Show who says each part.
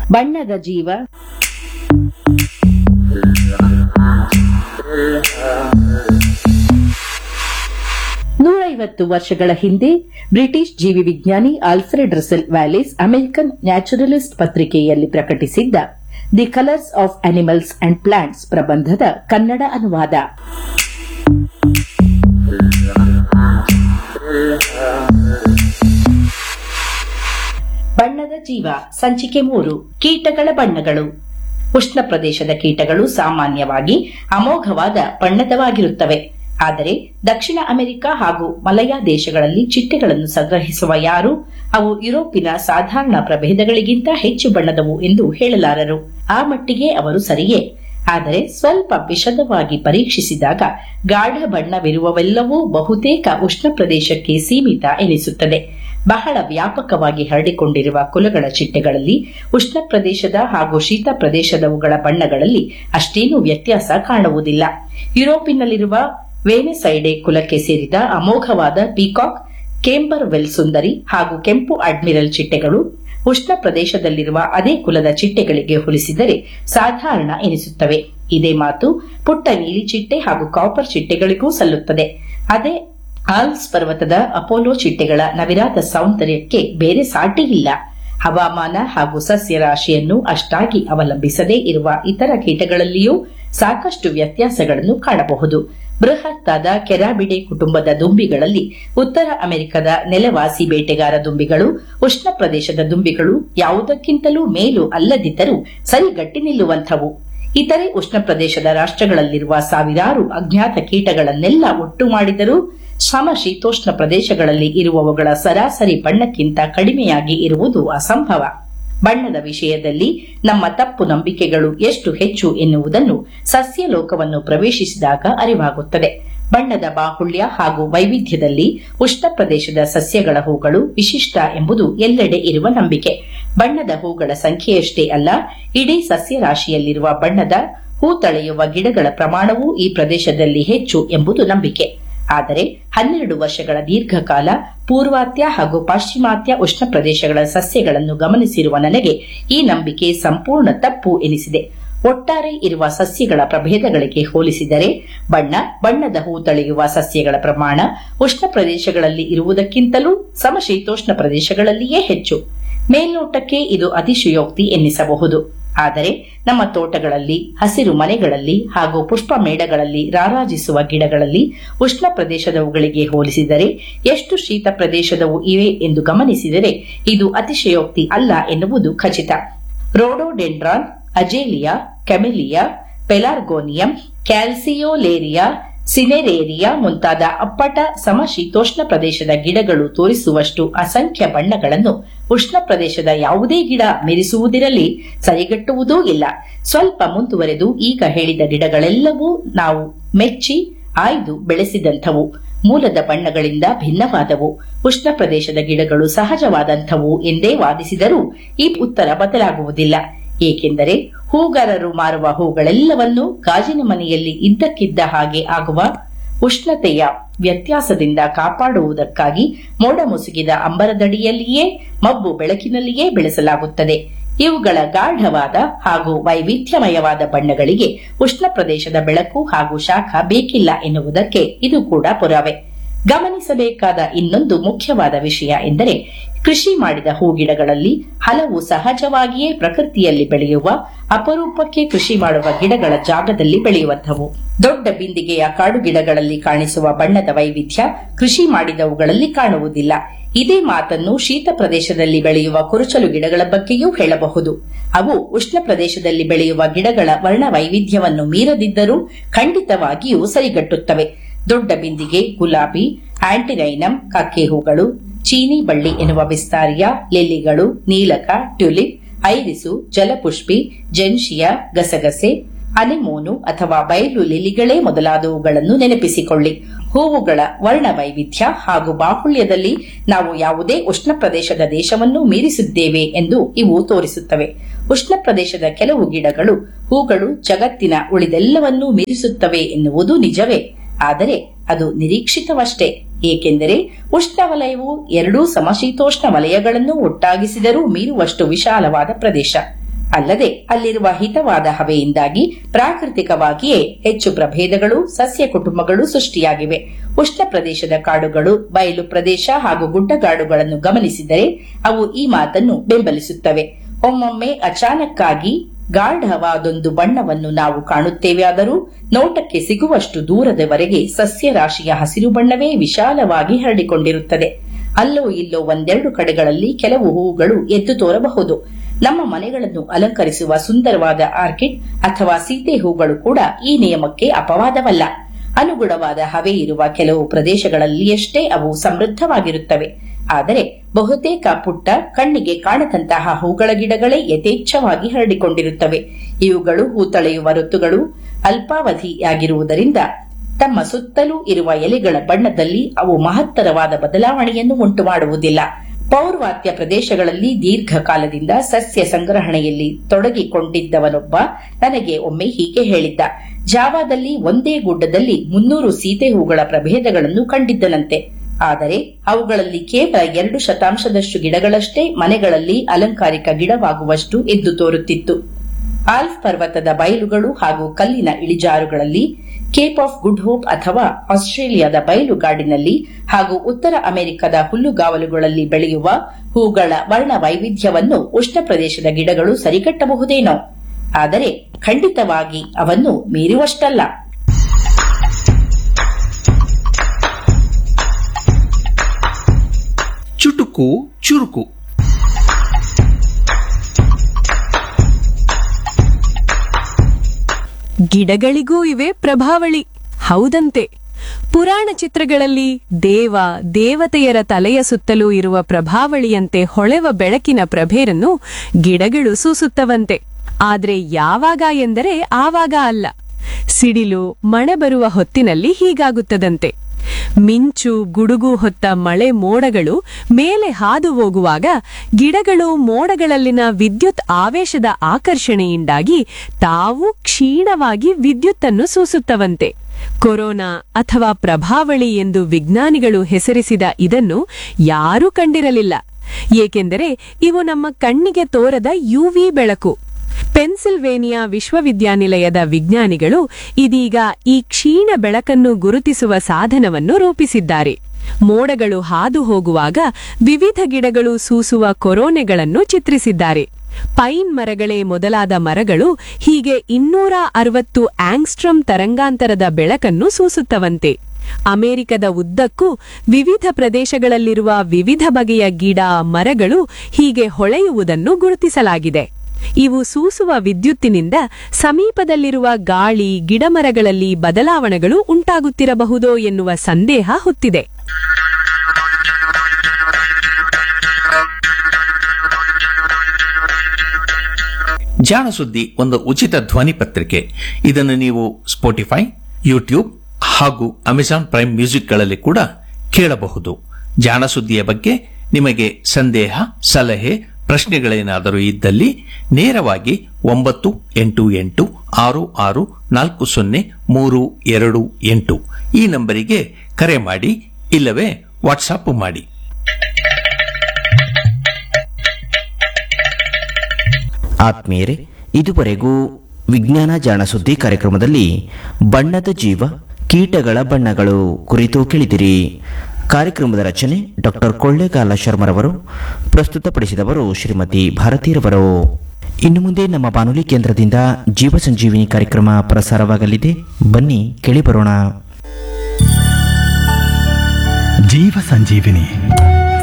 Speaker 1: ಬಣ್ಣದ ಜೀವ ನೂರೈವತ್ತು ವರ್ಷಗಳ ಹಿಂದೆ ಬ್ರಿಟಿಷ್ ಜೀವಿ ವಿಜ್ಞಾನಿ Alfred Russel Wallace American naturalist ಪತ್ರಿಕೆಯಲ್ಲಿ ಪ್ರಕಟಿಸಿದ್ದ the colours of animals and plants ಪ್ರಬಂಧದ ಕನ್ನಡ ಅನುವಾದ ಬಣ್ಣದ ಜೀವ ಸಂಚಿಕೆ ಮೂರು ಕೀಟಗಳ ಬಣ್ಣಗಳು ಉಷ್ಣ ಪ್ರದೇಶದ ಕೀಟಗಳು ಸಾಮಾನ್ಯವಾಗಿ ಅಮೋಘವಾದ ಬಣ್ಣದವಾಗಿರುತ್ತವೆ ಆದರೆ ದಕ್ಷಿಣ ಅಮೆರಿಕ ಹಾಗೂ ಮಲಯ ದೇಶಗಳಲ್ಲಿ ಚಿಟ್ಟೆಗಳನ್ನು ಸಂಗ್ರಹಿಸುವ ಯಾರು ಅವು ಯುರೋಪಿನ ಸಾಧಾರಣ ಪ್ರಭೇದಗಳಿಗಿಂತ ಹೆಚ್ಚು ಬಣ್ಣದವು ಎಂದು ಹೇಳಲಾರರು ಆ ಮಟ್ಟಿಗೆ ಅವರು ಸರಿಯೇ ಆದರೆ ಸ್ವಲ್ಪ ವಿಶದವಾಗಿ ಪರೀಕ್ಷಿಸಿದಾಗ ಗಾಢ ಬಣ್ಣವಿರುವವೆಲ್ಲವೂ ಬಹುತೇಕ ಉಷ್ಣ ಪ್ರದೇಶಕ್ಕೆ ಸೀಮಿತ ಎನಿಸುತ್ತದೆ ಬಹಳ ವ್ಯಾಪಕವಾಗಿ ಹರಡಿಕೊಂಡಿರುವ ಕುಲಗಳ ಚಿಟ್ಟೆಗಳಲ್ಲಿ ಉಷ್ಣ ಪ್ರದೇಶದ ಹಾಗೂ ಶೀತ ಪ್ರದೇಶದವುಗಳ ಬಣ್ಣಗಳಲ್ಲಿ ಅಷ್ಟೇನೂ ವ್ಯತ್ಯಾಸ ಕಾಣುವುದಿಲ್ಲ ಯುರೋಪಿನಲ್ಲಿರುವ ವೇನೆಸೈಡೆ ಕುಲಕ್ಕೆ ಸೇರಿದ ಅಮೋಘವಾದ ಪೀಕಾಕ್ ಕೇಂಬರ್ ವೆಲ್ ಸುಂದರಿ ಹಾಗೂ ಕೆಂಪು ಅಡ್ಮಿರಲ್ ಚಿಟ್ಟೆಗಳು ಉಷ್ಣ ಪ್ರದೇಶದಲ್ಲಿರುವ ಅದೇ ಕುಲದ ಚಿಟ್ಟೆಗಳಿಗೆ ಹೋಲಿಸಿದರೆ ಸಾಧಾರಣ ಎನಿಸುತ್ತವೆ ಇದೇ ಮಾತು ಪುಟ್ಟ ನೀಲಿ ಚಿಟ್ಟೆ ಹಾಗೂ ಕಾಪರ್ ಚಿಟ್ಟೆಗಳಿಗೂ ಸಲ್ಲುತ್ತದೆ ಅದೇ ಆಲ್ಸ್ ಪರ್ವತದ ಅಪೋಲೋ ಚಿಟ್ಟೆಗಳ ನವಿರಾದ ಸೌಂದರ್ಯಕ್ಕೆ ಬೇರೆ ಸಾಟಿ ಇಲ್ಲ ಹವಾಮಾನ ಹಾಗೂ ಸಸ್ಯ ರಾಶಿಯನ್ನು ಅಷ್ಟಾಗಿ ಅವಲಂಬಿಸದೇ ಇರುವ ಇತರ ಕೀಟಗಳಲ್ಲಿಯೂ ಸಾಕಷ್ಟು ವ್ಯತ್ಯಾಸಗಳನ್ನು ಕಾಣಬಹುದು ಬೃಹತ್ತಾದ ಕೆರಾಬಿಡೆ ಕುಟುಂಬದ ದುಂಬಿಗಳಲ್ಲಿ ಉತ್ತರ ಅಮೆರಿಕದ ನೆಲವಾಸಿ ಬೇಟೆಗಾರ ದುಂಬಿಗಳು ಉಷ್ಣ ಪ್ರದೇಶದ ದುಂಬಿಗಳು ಯಾವುದಕ್ಕಿಂತಲೂ ಮೇಲು ಅಲ್ಲದಿದ್ದರೂ ಸರಿಗಟ್ಟಿ ನಿಲ್ಲುವಂಥವು ಇತರೆ ಉಷ್ಣ ಪ್ರದೇಶದ ರಾಷ್ಟ್ರಗಳಲ್ಲಿರುವ ಸಾವಿರಾರು ಅಜ್ಞಾತ ಕೀಟಗಳನ್ನೆಲ್ಲ ಒಟ್ಟು ಮಾಡಿದರೂ ಸಮ ಶೀತೋಷ್ಣ ಪ್ರದೇಶಗಳಲ್ಲಿ ಇರುವವುಗಳ ಸರಾಸರಿ ಬಣ್ಣಕ್ಕಿಂತ ಕಡಿಮೆಯಾಗಿ ಇರುವುದು ಅಸಂಭವ ಬಣ್ಣದ ವಿಷಯದಲ್ಲಿ ನಮ್ಮ ತಪ್ಪು ನಂಬಿಕೆಗಳು ಎಷ್ಟು ಹೆಚ್ಚು ಎನ್ನುವುದನ್ನು ಸಸ್ಯ ಲೋಕವನ್ನು ಪ್ರವೇಶಿಸಿದಾಗ ಅರಿವಾಗುತ್ತದೆ ಬಣ್ಣದ ಬಾಹುಳ್ಯ ಹಾಗೂ ವೈವಿಧ್ಯದಲ್ಲಿ ಉಷ್ಣ ಪ್ರದೇಶದ ಸಸ್ಯಗಳ ಹೂಗಳು ವಿಶಿಷ್ಟ ಎಂಬುದು ಎಲ್ಲೆಡೆ ಇರುವ ನಂಬಿಕೆ ಬಣ್ಣದ ಹೂಗಳ ಸಂಖ್ಯೆಯಷ್ಟೇ ಅಲ್ಲ ಇಡೀ ಸಸ್ಯ ರಾಶಿಯಲ್ಲಿರುವ ಬಣ್ಣದ ಹೂ ತಳೆಯುವ ಗಿಡಗಳ ಪ್ರಮಾಣವೂ ಈ ಪ್ರದೇಶದಲ್ಲಿ ಹೆಚ್ಚು ಎಂಬುದು ನಂಬಿಕೆ ಆದರೆ ಹನ್ನೆರಡು ವರ್ಷಗಳ ದೀರ್ಘಕಾಲ ಪೂರ್ವಾತ್ಯ ಹಾಗೂ ಪಾಶ್ಚಿಮಾತ್ಯ ಉಷ್ಣ ಪ್ರದೇಶಗಳ ಸಸ್ಯಗಳನ್ನು ಗಮನಿಸಿರುವ ನನಗೆ ಈ ನಂಬಿಕೆ ಸಂಪೂರ್ಣ ತಪ್ಪು ಎನಿಸಿದೆ ಒಟ್ಟಾರೆ ಇರುವ ಸಸ್ಯಗಳ ಪ್ರಭೇದಗಳಿಗೆ ಹೋಲಿಸಿದರೆ ಬಣ್ಣ ಬಣ್ಣದ ಹೂ ತಳೆಯುವ ಸಸ್ಯಗಳ ಪ್ರಮಾಣ ಉಷ್ಣ ಪ್ರದೇಶಗಳಲ್ಲಿ ಇರುವುದಕ್ಕಿಂತಲೂ ಸಮಶೀತೋಷ್ಣ ಪ್ರದೇಶಗಳಲ್ಲಿಯೇ ಹೆಚ್ಚು ಮೇಲ್ನೋಟಕ್ಕೆ ಇದು ಅತಿಶಯೋಕ್ತಿ ಎನ್ನಿಸಬಹುದು ಆದರೆ ನಮ್ಮ ತೋಟಗಳಲ್ಲಿ ಹಸಿರು ಮನೆಗಳಲ್ಲಿ ಹಾಗೂ ಪುಷ್ಪ ಮೇಳಗಳಲ್ಲಿ ರಾರಾಜಿಸುವ ಗಿಡಗಳಲ್ಲಿ ಉಷ್ಣ ಪ್ರದೇಶದವುಗಳಿಗೆ ಹೋಲಿಸಿದರೆ ಎಷ್ಟು ಶೀತ ಪ್ರದೇಶದವು ಇವೆ ಎಂದು ಗಮನಿಸಿದರೆ ಇದು ಅತಿಶಯೋಕ್ತಿ ಅಲ್ಲ ಎನ್ನುವುದು ಖಚಿತ ರೋಡೋಡೆಂಡ್ರಾನ್ ಅಜೇಲಿಯಾ ಕೆಮಿಲಿಯಾ ಪೆಲಾರ್ಗೋನಿಯಂ ಕ್ಯಾಲ್ಸಿಯೋಲೇರಿಯಾ ಸಿನೆರೇರಿಯಾ ಮುಂತಾದ ಅಪ್ಪಟ ಸಮಶೀತೋಷ್ಣ ಪ್ರದೇಶದ ಗಿಡಗಳು ತೋರಿಸುವಷ್ಟು ಅಸಂಖ್ಯ ಬಣ್ಣಗಳನ್ನು ಉಷ್ಣ ಪ್ರದೇಶದ ಯಾವುದೇ ಗಿಡ ಮೆರೆಸುವುದಿರಲಿ ಸರಿಗಟ್ಟುವುದೂ ಇಲ್ಲ ಸ್ವಲ್ಪ ಮುಂದುವರೆದು ಈಗ ಹೇಳಿದ ಗಿಡಗಳೆಲ್ಲವೂ ನಾವು ಮೆಚ್ಚಿ ಆಯ್ದು ಬೆಳೆಸಿದಂಥವು ಮೂಲದ ಬಣ್ಣಗಳಿಂದ ಭಿನ್ನವಾದವು ಉಷ್ಣ ಪ್ರದೇಶದ ಗಿಡಗಳು ಸಹಜವಾದಂಥವು ಎಂದೇ ವಾದಿಸಿದರೂ ಈ ಉತ್ತರ ಬದಲಾಗುವುದಿಲ್ಲ ಏಕೆಂದರೆ ಹೂಗಾರರು ಮಾರುವ ಹೂಗಳೆಲ್ಲವನ್ನೂ ಗಾಜಿನ ಮನೆಯಲ್ಲಿ ಇದ್ದಕ್ಕಿದ್ದ ಹಾಗೆ ಆಗುವ ಉಷ್ಣತೆಯ ವ್ಯತ್ಯಾಸದಿಂದ ಕಾಪಾಡುವುದಕ್ಕಾಗಿ ಮೋಡ ಮುಸುಗಿದ ಅಂಬರದಡಿಯಲ್ಲಿಯೇ ಮಬ್ಬು ಬೆಳಕಿನಲ್ಲಿಯೇ ಬೆಳೆಸಲಾಗುತ್ತದೆ ಇವುಗಳ ಗಾಢವಾದ ಹಾಗೂ ವೈವಿಧ್ಯಮಯವಾದ ಬಣ್ಣಗಳಿಗೆ ಉಷ್ಣ ಪ್ರದೇಶದ ಬೆಳಕು ಹಾಗೂ ಶಾಖ ಬೇಕಿಲ್ಲ ಎನ್ನುವುದಕ್ಕೆ ಇದು ಕೂಡ ಪುರಾವೆ ಗಮನಿಸಬೇಕಾದ ಇನ್ನೊಂದು ಮುಖ್ಯವಾದ ವಿಷಯ ಎಂದರೆ ಕೃಷಿ ಮಾಡಿದ ಹೂಗಿಡಗಳಲ್ಲಿ ಹಲವು ಸಹಜವಾಗಿಯೇ ಪ್ರಕೃತಿಯಲ್ಲಿ ಬೆಳೆಯುವ ಅಪರೂಪಕ್ಕೆ ಕೃಷಿ ಮಾಡುವ ಗಿಡಗಳ ಜಾಗದಲ್ಲಿ ಬೆಳೆಯುವಂಥವು ದೊಡ್ಡ ಬಿಂದಿಗೆಯ ಕಾಡು ಗಿಡಗಳಲ್ಲಿ ಕಾಣಿಸುವ ಬಣ್ಣದ ವೈವಿಧ್ಯ ಕೃಷಿ ಮಾಡಿದವುಗಳಲ್ಲಿ ಕಾಣುವುದಿಲ್ಲ ಇದೇ ಮಾತನ್ನು ಶೀತ ಪ್ರದೇಶದಲ್ಲಿ ಬೆಳೆಯುವ ಕುರುಚಲು ಗಿಡಗಳ ಬಗ್ಗೆಯೂ ಹೇಳಬಹುದು ಅವು ಉಷ್ಣ ಪ್ರದೇಶದಲ್ಲಿ ಬೆಳೆಯುವ ಗಿಡಗಳ ವರ್ಣ ವೈವಿಧ್ಯವನ್ನು ಮೀರದಿದ್ದರೂ ಖಂಡಿತವಾಗಿಯೂ ಸರಿಗಟ್ಟುತ್ತವೆ ದೊಡ್ಡ ಬಿಂದಿಗೆ ಗುಲಾಬಿ ಆಂಟಿರೈನಮ್ ಕಕ್ಕೆ ಹೂಗಳು ಚೀನಿ ಬಳ್ಳಿ ಎನ್ನುವ ವಿಸ್ತಾರಿಯ ಲಿಲ್ಲಿಗಳು ನೀಲಕ ಟ್ಯುಲಿಪ್ ಐರಿಸು ಜಲಪುಷ್ಪಿ ಜೆನ್ಶಿಯಾ ಗಸಗಸೆ ಅನೆಮೋನು ಅಥವಾ ಬಯಲು ಲಿಲಿಗಳೇ ಮೊದಲಾದವುಗಳನ್ನು ನೆನಪಿಸಿಕೊಳ್ಳಿ ಹೂವುಗಳ ವರ್ಣ ವೈವಿಧ್ಯ ಹಾಗೂ ಬಾಹುಳ್ಯದಲ್ಲಿ ನಾವು ಯಾವುದೇ ಉಷ್ಣ ಪ್ರದೇಶದ ದೇಶವನ್ನು ಮೀರಿಸಿದ್ದೇವೆ ಎಂದು ಇವು ತೋರಿಸುತ್ತವೆ ಉಷ್ಣ ಪ್ರದೇಶದ ಕೆಲವು ಗಿಡಗಳು ಹೂಗಳು ಜಗತ್ತಿನ ಉಳಿದೆಲ್ಲವನ್ನೂ ಮೀರಿಸುತ್ತವೆ ಎನ್ನುವುದು ನಿಜವೇ ಆದರೆ ಅದು ನಿರೀಕ್ಷಿತವಷ್ಟೇ ಏಕೆಂದರೆ ಉಷ್ಣವಲಯವು ಎರಡೂ ಸಮಶೀತೋಷ್ಣ ವಲಯಗಳನ್ನು ಒಟ್ಟಾಗಿಸಿದರೂ ಮೀರುವಷ್ಟು ವಿಶಾಲವಾದ ಪ್ರದೇಶ ಅಲ್ಲದೆ ಅಲ್ಲಿರುವ ಹಿತವಾದ ಹವೆಯಿಂದಾಗಿ ಪ್ರಾಕೃತಿಕವಾಗಿಯೇ ಹೆಚ್ಚು ಪ್ರಭೇದಗಳು ಸಸ್ಯ ಕುಟುಂಬಗಳು ಸೃಷ್ಟಿಯಾಗಿವೆ ಉಷ್ಣ ಪ್ರದೇಶದ ಕಾಡುಗಳು ಬಯಲು ಪ್ರದೇಶ ಹಾಗೂ ಗುಡ್ಡಗಾಡುಗಳನ್ನು ಗಮನಿಸಿದರೆ ಅವು ಈ ಮಾತನ್ನು ಬೆಂಬಲಿಸುತ್ತವೆ ಒಮ್ಮೊಮ್ಮೆ ಅಚಾನಕ್ಕಾಗಿ ಗಾಢವಾದೊಂದು ಬಣ್ಣವನ್ನು ನಾವು ಕಾಣುತ್ತೇವೆಯಾದರೂ ನೋಟಕ್ಕೆ ಸಿಗುವಷ್ಟು ದೂರದವರೆಗೆ ಸಸ್ಯರಾಶಿಯ ಹಸಿರು ಬಣ್ಣವೇ ವಿಶಾಲವಾಗಿ ಹರಡಿಕೊಂಡಿರುತ್ತದೆ ಅಲ್ಲೋ ಇಲ್ಲೋ ಒಂದೆರಡು ಕಡೆಗಳಲ್ಲಿ ಕೆಲವು ಹೂವುಗಳು ಎದ್ದು ತೋರಬಹುದು ನಮ್ಮ ಮನೆಗಳನ್ನು ಅಲಂಕರಿಸುವ ಸುಂದರವಾದ ಆರ್ಕಿಡ್ ಅಥವಾ ಸೀತೆ ಹೂಗಳು ಕೂಡ ಈ ನಿಯಮಕ್ಕೆ ಅಪವಾದವಲ್ಲ ಅನುಗುಣವಾದ ಹವೆ ಇರುವ ಕೆಲವು ಪ್ರದೇಶಗಳಲ್ಲಿಯಷ್ಟೇ ಅವು ಸಮೃದ್ಧವಾಗಿರುತ್ತವೆ ಆದರೆ ಬಹುತೇಕ ಪುಟ್ಟ ಕಣ್ಣಿಗೆ ಕಾಣದಂತಹ ಹೂಗಳ ಗಿಡಗಳೇ ಯಥೇಚ್ಛವಾಗಿ ಹರಡಿಕೊಂಡಿರುತ್ತವೆ ಇವುಗಳು ಹೂತಳೆಯುವ ಋತುಗಳು ಅಲ್ಪಾವಧಿಯಾಗಿರುವುದರಿಂದ ತಮ್ಮ ಸುತ್ತಲೂ ಇರುವ ಎಲೆಗಳ ಬಣ್ಣದಲ್ಲಿ ಅವು ಮಹತ್ತರವಾದ ಬದಲಾವಣೆಯನ್ನು ಉಂಟು ಮಾಡುವುದಿಲ್ಲ ಪೌರ್ವಾತ್ಯ ಪ್ರದೇಶಗಳಲ್ಲಿ ದೀರ್ಘಕಾಲದಿಂದ ಸಸ್ಯ ಸಂಗ್ರಹಣೆಯಲ್ಲಿ ತೊಡಗಿಕೊಂಡಿದ್ದವನೊಬ್ಬ ನನಗೆ ಒಮ್ಮೆ ಹೀಗೆ ಹೇಳಿದ್ದ ಜಾವಾದಲ್ಲಿ ಒಂದೇ ಗುಡ್ಡದಲ್ಲಿ ಮುನ್ನೂರು ಸೀತೆ ಹೂಗಳ ಪ್ರಭೇದಗಳನ್ನು ಕಂಡಿದ್ದನಂತೆ ಆದರೆ ಅವುಗಳಲ್ಲಿ ಕೇವಲ ಎರಡು ಶತಾಂಶದಷ್ಟು ಗಿಡಗಳಷ್ಟೇ ಮನೆಗಳಲ್ಲಿ ಅಲಂಕಾರಿಕ ಗಿಡವಾಗುವಷ್ಟು ಎದ್ದು ತೋರುತ್ತಿತ್ತು ಆಲ್ಫ್ ಪರ್ವತದ ಬಯಲುಗಳು ಹಾಗೂ ಕಲ್ಲಿನ ಇಳಿಜಾರುಗಳಲ್ಲಿ ಕೇಪ್ ಆಫ್ ಗುಡ್ ಹೋಪ್ ಅಥವಾ ಆಸ್ಟ್ರೇಲಿಯಾದ ಬಯಲುಗಾಡಿನಲ್ಲಿ ಹಾಗೂ ಉತ್ತರ ಅಮೆರಿಕದ ಹುಲ್ಲುಗಾವಲುಗಳಲ್ಲಿ ಬೆಳೆಯುವ ಹೂಗಳ ವರ್ಣ ವೈವಿಧ್ಯವನ್ನು ಉಷ್ಣ ಪ್ರದೇಶದ ಗಿಡಗಳು ಸರಿಗಟ್ಟಬಹುದೇನೋ ಆದರೆ ಖಂಡಿತವಾಗಿ ಅವನ್ನು ಮೀರುವಷ್ಟಲ್ಲ
Speaker 2: ಚುಟುಕು ಚುರುಕು
Speaker 3: ಗಿಡಗಳಿಗೂ ಇವೆ ಪ್ರಭಾವಳಿ ಹೌದಂತೆ ಪುರಾಣ ಚಿತ್ರಗಳಲ್ಲಿ ದೇವ ದೇವತೆಯರ ತಲೆಯ ಸುತ್ತಲೂ ಇರುವ ಪ್ರಭಾವಳಿಯಂತೆ ಹೊಳೆವ ಬೆಳಕಿನ ಪ್ರಭೇರನ್ನು ಗಿಡಗಳು ಸೂಸುತ್ತವಂತೆ ಆದ್ರೆ ಯಾವಾಗ ಎಂದರೆ ಆವಾಗ ಅಲ್ಲ ಸಿಡಿಲು ಮಳೆ ಬರುವ ಹೊತ್ತಿನಲ್ಲಿ ಹೀಗಾಗುತ್ತದಂತೆ ಮಿಂಚು ಗುಡುಗು ಹೊತ್ತ ಮಳೆ ಮೋಡಗಳು ಮೇಲೆ ಹಾದು ಹೋಗುವಾಗ ಗಿಡಗಳು ಮೋಡಗಳಲ್ಲಿನ ವಿದ್ಯುತ್ ಆವೇಶದ ಆಕರ್ಷಣೆಯಿಂದಾಗಿ ತಾವು ಕ್ಷೀಣವಾಗಿ ವಿದ್ಯುತ್ತನ್ನು ಸೂಸುತ್ತವಂತೆ ಕೊರೋನಾ ಅಥವಾ ಪ್ರಭಾವಳಿ ಎಂದು ವಿಜ್ಞಾನಿಗಳು ಹೆಸರಿಸಿದ ಇದನ್ನು ಯಾರೂ ಕಂಡಿರಲಿಲ್ಲ ಏಕೆಂದರೆ ಇವು ನಮ್ಮ ಕಣ್ಣಿಗೆ ತೋರದ ಯುವಿ ಬೆಳಕು ಪೆನ್ಸಿಲ್ವೇನಿಯಾ ವಿಶ್ವವಿದ್ಯಾನಿಲಯದ ವಿಜ್ಞಾನಿಗಳು ಇದೀಗ ಈ ಕ್ಷೀಣ ಬೆಳಕನ್ನು ಗುರುತಿಸುವ ಸಾಧನವನ್ನು ರೂಪಿಸಿದ್ದಾರೆ ಮೋಡಗಳು ಹಾದು ಹೋಗುವಾಗ ವಿವಿಧ ಗಿಡಗಳು ಸೂಸುವ ಕೊರೋನೆಗಳನ್ನು ಚಿತ್ರಿಸಿದ್ದಾರೆ ಪೈನ್ ಮರಗಳೇ ಮೊದಲಾದ ಮರಗಳು ಹೀಗೆ ಇನ್ನೂರ ಅರವತ್ತು ಆಂಗ್ಸ್ಟ್ರಮ್ ತರಂಗಾಂತರದ ಬೆಳಕನ್ನು ಸೂಸುತ್ತವಂತೆ ಅಮೆರಿಕದ ಉದ್ದಕ್ಕೂ ವಿವಿಧ ಪ್ರದೇಶಗಳಲ್ಲಿರುವ ವಿವಿಧ ಬಗೆಯ ಗಿಡ ಮರಗಳು ಹೀಗೆ ಹೊಳೆಯುವುದನ್ನು ಗುರುತಿಸಲಾಗಿದೆ ಇವು ಸೂಸುವ ವಿದ್ಯುತ್ತಿನಿಂದ ಸಮೀಪದಲ್ಲಿರುವ ಗಾಳಿ ಗಿಡಮರಗಳಲ್ಲಿ ಬದಲಾವಣೆಗಳು ಉಂಟಾಗುತ್ತಿರಬಹುದೋ ಎನ್ನುವ ಸಂದೇಹ ಹೊತ್ತಿದೆ
Speaker 2: ಜಾಣ ಸುದ್ದಿ ಒಂದು ಉಚಿತ ಧ್ವನಿ ಪತ್ರಿಕೆ ಇದನ್ನು ನೀವು ಸ್ಪೋಟಿಫೈ ಯೂಟ್ಯೂಬ್ ಹಾಗೂ ಅಮೆಜಾನ್ ಪ್ರೈಮ್ ಮ್ಯೂಸಿಕ್ಗಳಲ್ಲಿ ಕೂಡ ಕೇಳಬಹುದು ಜಾಣ ಸುದ್ದಿಯ ಬಗ್ಗೆ ನಿಮಗೆ ಸಂದೇಹ ಸಲಹೆ ಪ್ರಶ್ನೆಗಳೇನಾದರೂ ಇದ್ದಲ್ಲಿ ನೇರವಾಗಿ ಒಂಬತ್ತು ಎಂಟು ಎಂಟು ಆರು ಆರು ನಾಲ್ಕು ಸೊನ್ನೆ ಮೂರು ಎರಡು ಎಂಟು ಈ ನಂಬರಿಗೆ ಕರೆ ಮಾಡಿ ಇಲ್ಲವೇ ವಾಟ್ಸಾಪ್ ಮಾಡಿ
Speaker 4: ಆತ್ಮೀಯರೇ ಇದುವರೆಗೂ ವಿಜ್ಞಾನ ಜಾಣ ಸುದ್ದಿ ಕಾರ್ಯಕ್ರಮದಲ್ಲಿ ಬಣ್ಣದ ಜೀವ ಕೀಟಗಳ ಬಣ್ಣಗಳು ಕುರಿತು ಕೇಳಿದಿರಿ ಕಾರ್ಯಕ್ರಮದ ರಚನೆ ಡಾಕ್ಟರ್ ಕೊಳ್ಳೇಗಾಲ ಶರ್ಮರವರು ಪ್ರಸ್ತುತಪಡಿಸಿದವರು ಶ್ರೀಮತಿ ಭಾರತೀರವರು ಇನ್ನು ಮುಂದೆ ನಮ್ಮ ಬಾನುಲಿ ಕೇಂದ್ರದಿಂದ ಜೀವ ಸಂಜೀವಿನಿ ಕಾರ್ಯಕ್ರಮ ಪ್ರಸಾರವಾಗಲಿದೆ ಬನ್ನಿ ಕೇಳಿ ಬರೋಣ
Speaker 5: ಜೀವ ಸಂಜೀವಿನಿ